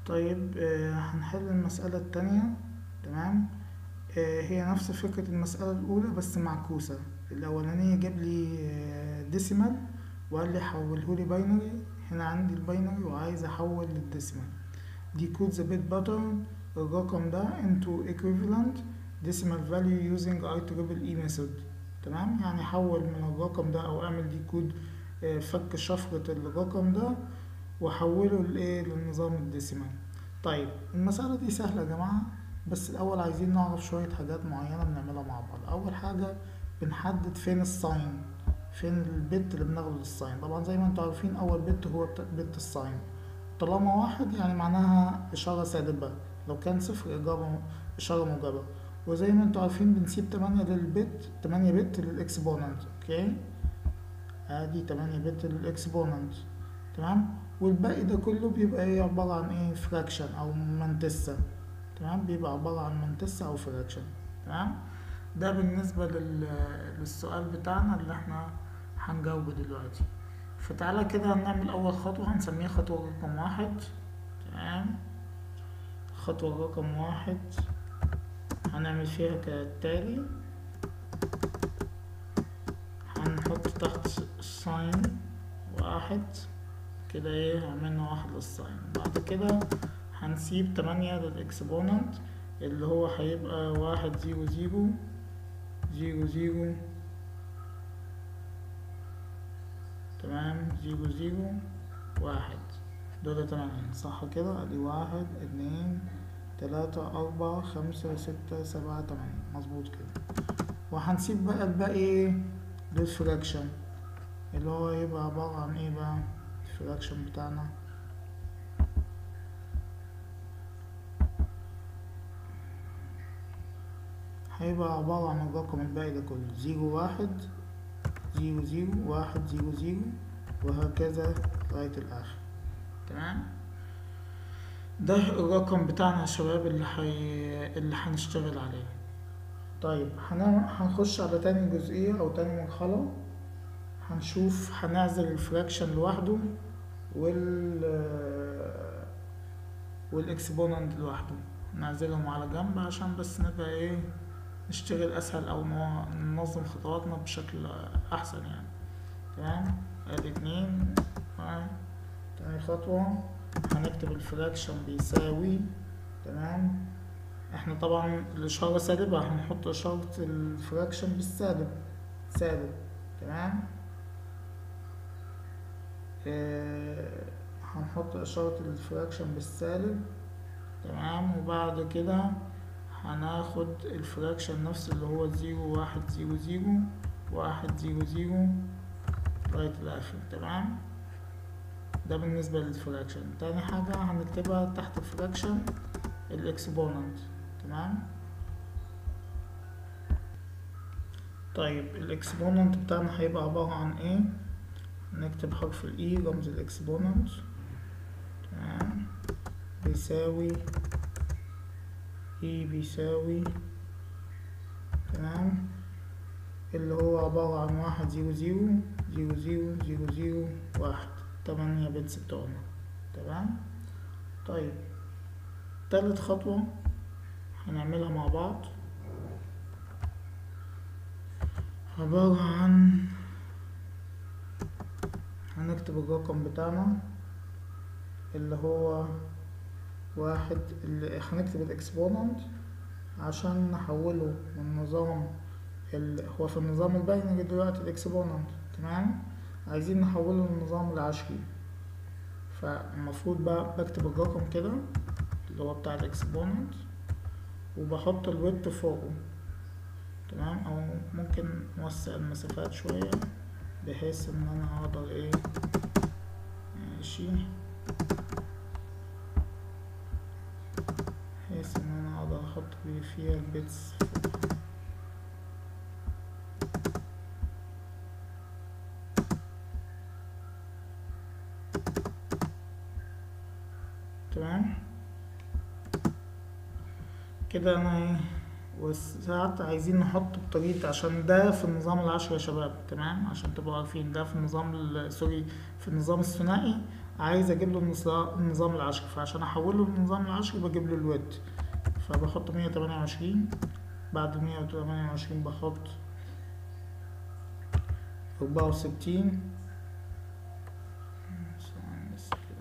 طيب آه، هنحل المسألة التانية تمام آه، هي نفس فكرة المسألة الأولى بس معكوسة الأولانية جاب لي ديسيمال وقال لي حولهولي باينري هنا عندي الباينري وعايز أحول للديسيمال دي كود ذا بيت باترن الرقم ده into equivalent decimal value using IEEE method تمام يعني حول من الرقم ده أو أعمل دي كود آه، فك شفرة الرقم ده وحوله لإيه للنظام الديسيمال طيب المسألة دي سهلة يا جماعة بس الأول عايزين نعرف شوية حاجات معينة بنعملها مع بعض أول حاجة بنحدد فين الساين فين البت اللي بناخده للساين طبعا زي ما انتوا عارفين أول بت هو بت- بت الساين طالما واحد يعني معناها إشارة سالبة لو كان صفر إجابة إشارة موجبة وزي ما انتوا عارفين بنسيب تمانية للبت تمانية بت للإكسبوننت أوكي ادي تمانية بت للإكسبوننت تمام والباقي ده كله بيبقى ايه عبارة عن ايه فراكشن او منتسة تمام بيبقى عبارة عن منتسة او فراكشن تمام ده بالنسبة لل... للسؤال بتاعنا اللي احنا هنجاوبه دلوقتي فتعالى كده هنعمل اول خطوة هنسميها خطوة رقم واحد تمام خطوة رقم واحد هنعمل فيها كالتالي هنحط تحت ساين واحد كده ايه عملنا واحد للساين بعد كده هنسيب تمانية للإكسبوننت اللي هو هيبقى واحد زيرو زيرو زيرو زيرو تمام زيرو زيرو واحد دول تمانية صح كده ادي واحد اتنين تلاتة أربعة خمسة ستة سبعة تمانية مظبوط كده وهنسيب بقى الباقي ايه للفراكشن اللي هو يبقى عبارة عن ايه بقى الفراكشن بتاعنا هيبقى عبارة عن الرقم الباقي ده كله زيرو واحد زيرو زيرو واحد زيرو زيرو وهكذا لغاية الآخر تمام ده الرقم بتاعنا يا شباب اللي حي... اللي هنشتغل عليه طيب هن... هنخش على تاني جزئية أو تاني مرحلة هنشوف هنعزل الفراكشن لوحده وال والاكسبوننت لوحده نعزلهم على جنب عشان بس نبقى ايه نشتغل اسهل او نو- ننظم خطواتنا بشكل احسن يعني تمام ادي اتنين تمام تاني خطوة هنكتب الفراكشن بيساوي تمام احنا طبعا الاشارة سالبة هنحط اشارة الفراكشن بالسالب سالب تمام آه، هنحط إشارة الفراكشن بالسالب تمام وبعد كده هناخد الفراكشن نفس اللي هو زيرو واحد زيرو زيرو واحد زيرو زيرو لغاية الآخر تمام ده بالنسبة للفراكشن تاني حاجة هنكتبها تحت الفراكشن الإكسبوننت تمام طيب الإكسبوننت بتاعنا هيبقى عبارة عن إيه نكتب حرف الإي رمز الإكسبوننت تمام بيساوي إي بيساوي تمام اللي هو عبارة عن واحد زيرو زيرو زيرو زيرو زيرو زيرو واحد تمانية بيتس بتوعنا تمام طيب تالت خطوة هنعملها مع بعض عبارة عن هنكتب الرقم بتاعنا اللي هو واحد اللي هنكتب الاكسبوننت عشان نحوله من نظام ال... هو في النظام الباينري دلوقتي الاكسبوننت تمام عايزين نحوله للنظام العشري فالمفروض بقى بكتب الرقم كده اللي هو بتاع الاكسبوننت وبحط الويت فوقه تمام او ممكن نوسع المسافات شوية بحيث ان انا اقدر ايه ماشي بحيث ان انا اقدر احط بيه فيها البيتس تمام كده انا ايه وساعات عايزين نحط بطريقة عشان ده في النظام العشري يا شباب تمام عشان تبقوا عارفين ده في النظام ال- سوري في النظام الثنائي عايز اجيب له النظا- النظام العشري فعشان احوله للنظام العشري بجيب له الويت فبحط مية تمانية وعشرين بعد مية تمانية وعشرين بحط أربعة وستين ثواني بس كده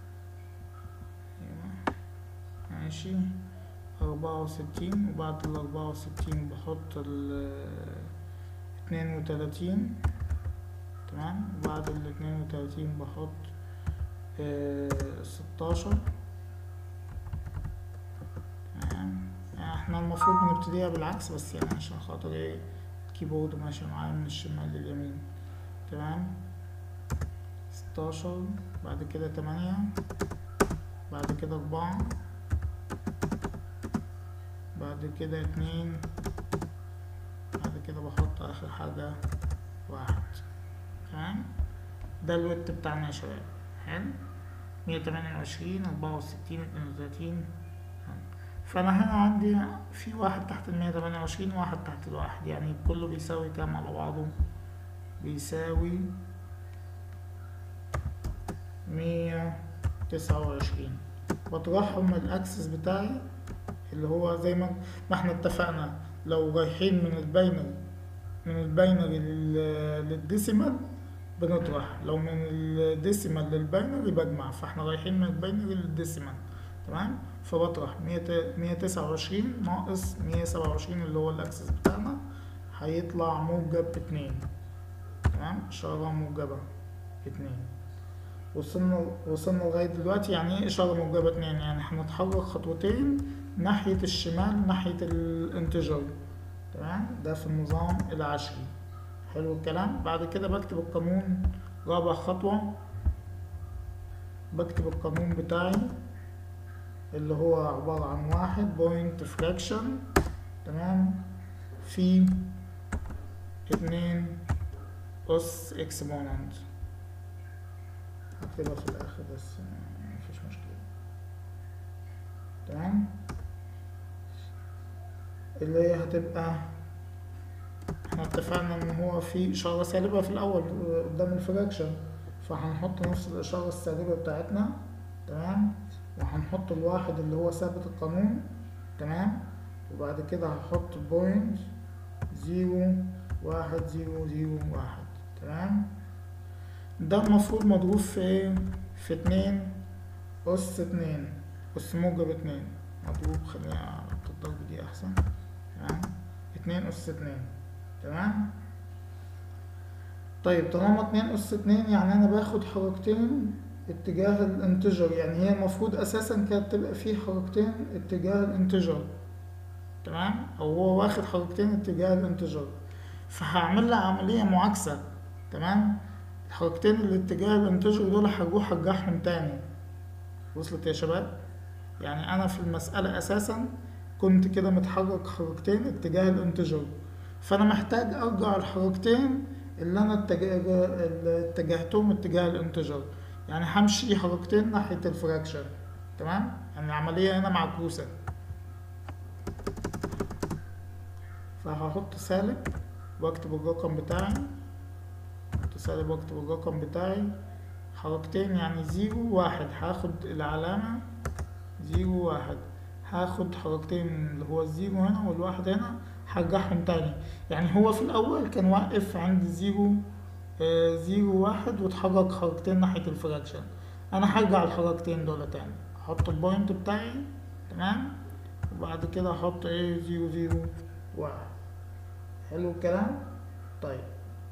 أيوة ماشي أربعة وستين وبعد الأربعة وستين بحط ال اتنين وتلاتين تمام وبعد الاتنين وتلاتين بحط ستاشر تمام يعني احنا المفروض نبتديها بالعكس بس يعني عشان خاطر ايه الكيبورد ماشي معايا من الشمال لليمين تمام ستاشر بعد كده تمانية بعد كده أربعة بعد كده اتنين بعد كده بحط آخر حاجة واحد تمام ده الويت بتاعنا يا شباب حلو مية تمانية وعشرين أربعة وستين اتنين وتلاتين فأنا هنا عندي في واحد تحت المية تمانية وعشرين وواحد تحت الواحد يعني كله بيساوي كام على بعضه بيساوي مية تسعة وعشرين بطرحهم من الأكسس بتاعي اللي هو زي ما ما احنا اتفقنا لو رايحين من الباينري من الباينري لل- للديسيمال بنطرح لو من الديسيمال للباينري بجمع فاحنا رايحين من الباينري للديسيمال تمام فبطرح مية تسعة وعشرين ناقص مية سبعة وعشرين اللي هو الأكسس بتاعنا هيطلع موجب اتنين تمام إشارة موجبة اتنين وصلنا وصلنا لغاية دلوقتي يعني ايه إشارة موجبة اتنين يعني هنتحرك خطوتين ناحية الشمال ناحية الانتجر تمام ده في النظام العشري حلو الكلام بعد كده بكتب القانون رابع خطوة بكتب القانون بتاعي اللي هو عبارة عن واحد بوينت فراكشن تمام في اتنين أس اكسبوننت هكتبها في الآخر بس مفيش مشكلة تمام اللي هي هتبقى احنا اتفقنا ان هو في اشارة سالبة في الاول قدام الفراكشن فهنحط نفس الاشارة السالبة بتاعتنا تمام وهنحط الواحد اللي هو ثابت القانون تمام وبعد كده هحط بوينت زيرو واحد زيرو زيرو واحد تمام ده المفروض مضروب في ايه في اتنين أس اتنين أس موجب اتنين مضروب خلينا على الضرب دي أحسن تمام اتنين أس اتنين تمام طيب طالما اتنين أس اتنين يعني أنا باخد حركتين اتجاه الانتجر يعني هي المفروض أساسا كانت تبقى فيه حركتين اتجاه الانتجر تمام أو هو واخد حركتين اتجاه الانتجر فهعمل لها عملية معاكسة تمام الحركتين اللي اتجاه الانتجر دول هروح ارجعهم تاني وصلت يا شباب يعني انا في المسألة اساسا كنت كده متحرك حركتين اتجاه الانتجر فانا محتاج ارجع الحركتين اللي انا اتجه... اللي اتجهتهم اتجاه الانتجر يعني همشي حركتين ناحية الفراكشن تمام يعني العملية هنا معكوسة فهحط سالب واكتب الرقم بتاعي احط سالب واكتب الرقم بتاعي حركتين يعني زيرو واحد هاخد العلامة زيرو واحد هاخد حركتين اللي هو الزيرو هنا والواحد هنا هرجعهم تاني يعني هو في الأول كان واقف عند زيرو آه زيرو واحد واتحرك حركتين ناحية الفراكشن أنا هرجع الحركتين دول تاني أحط البوينت بتاعي تمام وبعد كده أحط ايه زيرو زيرو واحد حلو الكلام طيب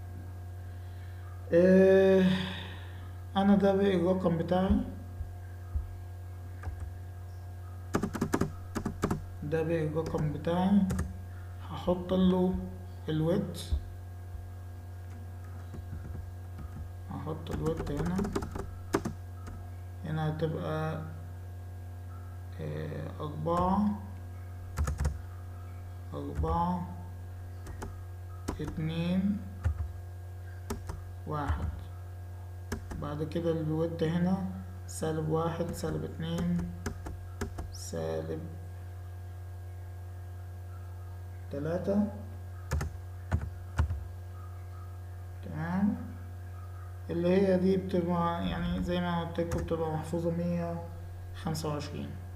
إيه انا ده بقى الرقم بتاعي ده بقى الرقم بتاعي هحط له الويت هحط الويت هنا هنا هتبقى إيه أربعة أربعة اتنين واحد بعد كده الويت هنا سالب واحد سالب اتنين سالب تلاتة تمام اللي هي دي بتبقى يعني زي ما قلت لكم بتبقى محفوظة مية خمسة وعشرين